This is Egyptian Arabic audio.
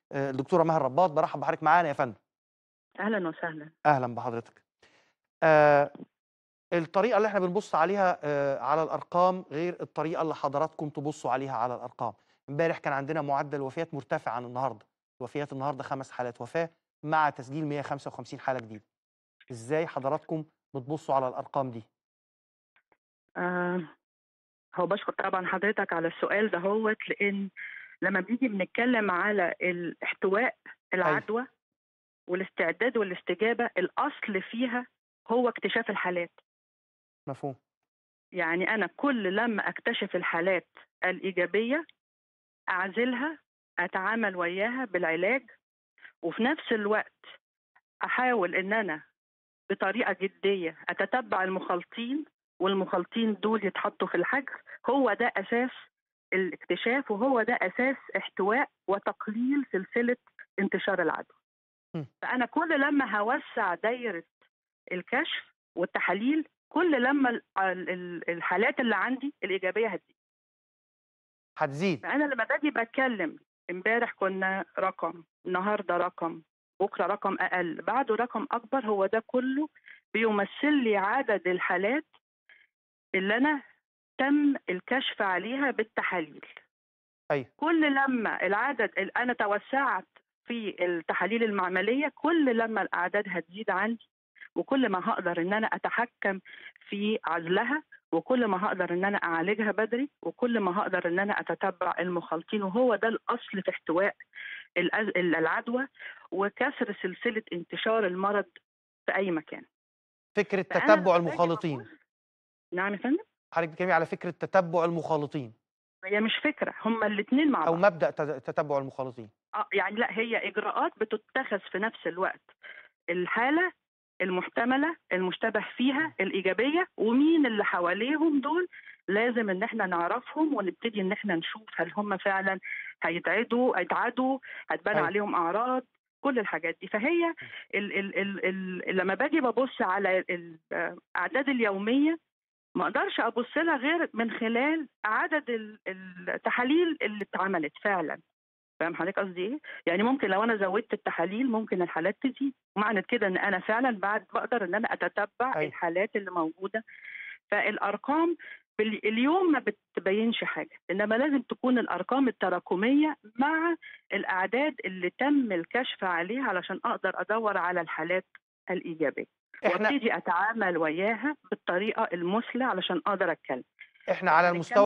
آآ الدكتورة مها الرباط، بارحّب بحضرتك معانا يا فندم. أهلًا وسهلًا. أهلًا بحضرتك. آآ الطريقة اللي إحنا بنبُص عليها آآ على الأرقام غير الطريقة اللي حضراتكم تبُصّوا عليها على الأرقام. امبارح كان عندنا معدل وفيات مرتفع عن النهارده، الوفيات النهارده 5 حالات وفاة مع تسجيل 155 حالة جديدة. إزاي حضراتكم بتبُصّوا على الأرقام دي؟ آآ هو باشكر طبعًا حضرتك على السؤال دهوّة، لإن لمّا بنيجي بنتكلم على الاحتواء أيوه. العدوى والاستعداد والاستجابة، الأصل فيها هو اكتشاف الحالات. مفهوم. يعني أنا كل لمّا أكتشف الحالات الإيجابية، أعزلها، أتعامل وياها بالعلاج، وفي نفس الوقت أحاول إن أنا بطريقة جدية أتتبع المخالطين، والمخالطين دول يتحطّوا في الحجر، هو ده أساس الاكتشاف، وهو ده أساس احتواء وتقليل سلسلة انتشار العدوى. إمم. فأنا كل لمّا هاوسّع دايرة الكشف والتحاليل، كل لمّا ال ال ال الحالات اللي عندي الإيجابية هتزيد. هتزيد. فأنا لمّا باجي باتكلم امبارح كنا رقم، النهارده رقم، بُكرة رقم أقل، بعده رقم أكبر، هو ده كله بيمثّل لي عدد الحالات اللي أنا تم الكشف عليها بالتحاليل. أيوه. كل لمّا العدد ال أنا توسّعت في التحاليل المعملية، كل لمّا الأعداد هتزيد عندي، وكل ما هاقدر إن أنا أتحكم في عزلها، وكل ما هاقدر إن أنا أعالجها بدري، وكل ما هاقدر إن أنا أتتبع المخالطين، وهو ده الأصل في احتواء الأز ال العدوى وكسر سلسلة انتشار المرض في أي مكان. فكرة فأنا تتبُّع لمّا باجي المخالطين. بابُص نعم يا فندم؟ حضرتك بتتكلمي على فكرة تتبُّع المخالطين. هي مش فكرة، هُم الاتنين مع أو بعض. مبدأ تت تتبُّع المخالطين. آه، يعني لأ هي إجراءات بتُتّخذ في نفس الوقت. الحالة المحتملة، المشتبه فيها، الإيجابية، ومين اللي حواليهم دول لازم إن إحنا نعرفهم ونبتدي إن إحنا نشوف هل هم فعلًا هيتعدوا هيتعدوا، هتبان أيوه. عليهم أعراض، كل الحاجات دي. فهي ال ال ال ال لمّا باجي بابُص على ال الأعداد اليومية، ما أقدرش أبُص لها غير من خلال عدد ال التحاليل اللي اتعملت فعلًا. فاهم حضرتك قصدي إيه؟ يعني ممكن لو أنا زوّدت التحاليل ممكن الحالات تزيد، ومعنى كده إن أنا فعلًا بعد باقدر إن أنا أتتبع أيوه. الحالات اللي موجودة. فالأرقام بال اليوم ما بتبيّنش حاجة، إنما لازم تكون الأرقام التراكمية مع الأعداد اللي تم الكشف عليها علشان أقدر أدوّر على الحالات الإيجابية، إحنا وابتدي أتعامل وياها بالطريقة المُثلى علشان أقدر أتكلم. إحنا لو على هنتكلم المستوى